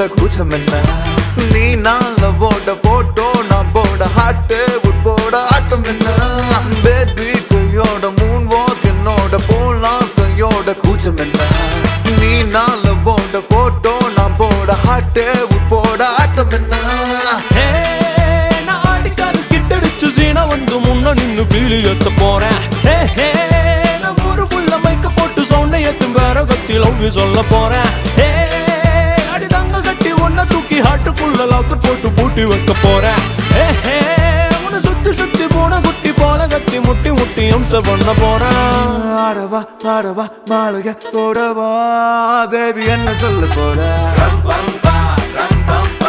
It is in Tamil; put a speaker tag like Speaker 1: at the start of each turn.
Speaker 1: கூச்சம் என்ன நீ நாள போட போட்டோ நான் போட ஹாட்டு போட ஆட்டம் என்ன பேபி கையோட மூன் வாக் என்னோட போலாம் கையோட கூச்சம் என்ன நீ நாள போட போட்டோ நான் போட ஹாட்டு போட ஆட்டம் என்ன
Speaker 2: ஹே, நான் ஆடிக்காரு கிட்டடிச்சு சீனா வந்து முன்ன நின்னு ஃபீல் ஏத்த போறேன் ஹே, ஹே, நான் ஊருக்குள்ள மைக்க போட்டு சவுண்டை ஏத்தும் வேற கத்தி லவ் சொல்ல போறேன் ஹே, அடி தங்க கட்டி ஒன்ன தூக்கி ஹாட்டுக்குள்ள லாக்கர் போட்டு பூட்டி வைக்க போறேன் ஹே, ஹே, உன்னை சுத்தி சுத்தி போன குட்டி போல கத்தி முட்டி முட்டி அம்ச பண்ண போறேன்
Speaker 1: ஆடவா ஆடவா மாளிகை போடவா பேபி என்ன சொல்ல போற
Speaker 2: ரம் பம் பா, ரம் பம்